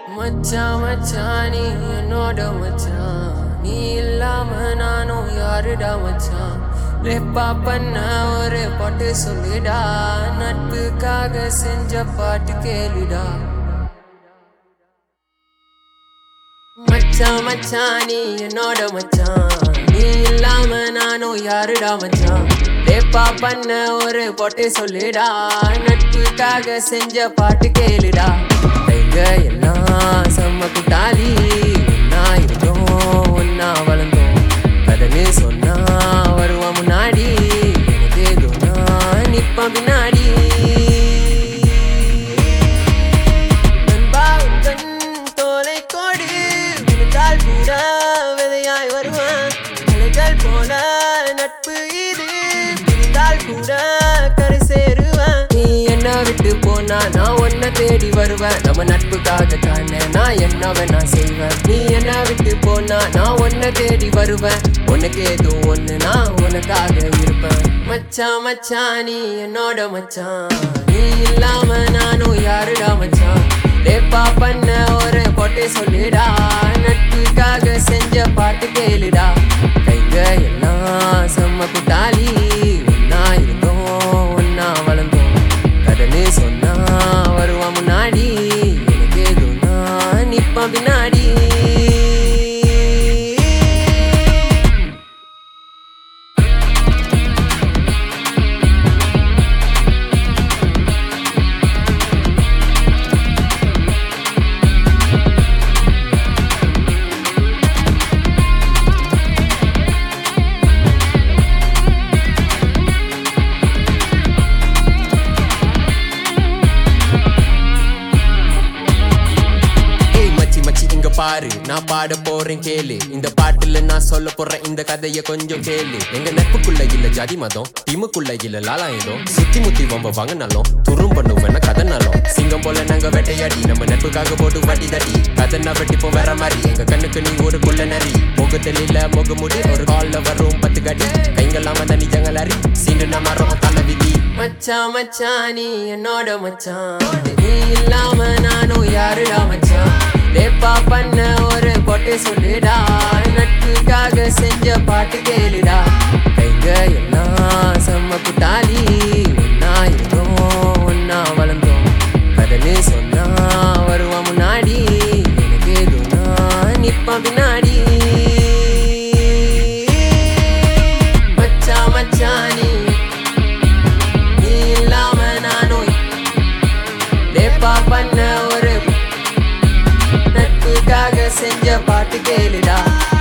மச்சான் மச்சான் நீ என்னோட மச்சான் நீ இல்லாம நானும் யாருடா மச்சான் ரெப்பா பண்ண ஒரு பாட்டு சொல்லுடா நட்புக்காக செஞ்ச பாட்டு கேளுடா மச்சான் மச்சான் நீ என்னோட மச்சான் நீ இல்லாம நானும் யாருடா மச்சான் ரேப்பா பண்ண ஒரு பாட்டு சொல்லுடா நட்புக்காக செஞ்ச பாட்டு கேளுடா எங்க எல்லாம் செம்ம குட்டாளி ஒன்னா இருந்தோம் ஒன்னா வளர்ந்தோம் கதன்னு சொன்னா வருவான் முன்னாடி எனக்கு ஏதோனா நிப்பான் பின்னாடி நண்பா உன் கண் தோலை கோடு விழுந்தால் கூட விதையாய் வருவான் அலைகள் போல நட்பு இது இருந்தால் கூட கரை சேருவேன் நீ என்ன விட்டு போனா நான் உன்னை தேடி வருவேன் நம்ம நட்புக்காக தானே நான் என்ன வேணா செய்வேன் நீ என்ன விட்டு போனா நான் உன்னை தேடி வருவேன் உனக்கு ஏதோ ஒண்ணு நான் உனக்காக இருப்பேன் மச்சான் மச்சான் நீ என்னோட மச்சான் நீ இல்லாம நானும் யாருடா மச்சான் ரேப்பா பண்ண ஒரு பாட்டு சொல்லுடா நட்புக்காக செஞ்ச பாட்டு கேளுடா கைங்க எல்லாம் செம்ம குட்டாளி ஒன்னா இருந்தோம் ஒன்னா வளர்ந்தோம் கடனு சொன்னா வருவான் முன்னாடி எனக்கு எதுனா நிப்பான் பின்னாடி ஏய் மச்சி மச்சி இங்க பாரு நான் பாட போறேன் கேளு இந்த பாட்டுல நான் சொல்ல போறேன் இந்த கதைய கொஞ்சம் கேளு எங்க நட்புக்குள்ள இல்ல ஜாதி மதம் திமுக்குள்ள இல்ல லாலாயுதம் சுத்தி முத்தி வம்ப வாங்கினாலும் துரும் பண்ணுவேன் கதனாலும் சிங்கம் போல நாங்க வேட்டையாடி நம்ம நட்புக்காக போட்டு வாட்டி தட்டி கதனா வெட்டிப்போம் வேற மாதிரி எங்க கண்ணுக்கு நீ ஒரு குள்ள நரி முகத்தில் இல்ல முகமுடி ஒரு கால்ல வரும் பத்து கடி கைங்கெல்லாம் வந்த நீ ஜங்கலாரி சீண்டு நம்ம மரம் தலை விதி மச்சான் மச்சான் நீ என்னோட மச்சான் நீ இல்லாம நானும் யாருடா மச்சான் ரேப்பா பண்ண ஒரு பாட்டு சொல்லுடா நட்புக்காக செஞ்ச பாட்டு கேளுடா கைங்க எல்லாம் செம்ம குட்டாளி ஒன்னா இருந்தோம் ஒன்னா வளர்ந்தோம் கதன்னு சொன்னா வருவான் முன்னாடி எனக்கு எதுனா நிப்பான் பின்னாடி மச்சான் மச்சான் நீ நீ இல்லாம நானும் ரேப்பா பண்ண ஒரு நட்புக்காக செஞ்ச பாட்டு கேளுடா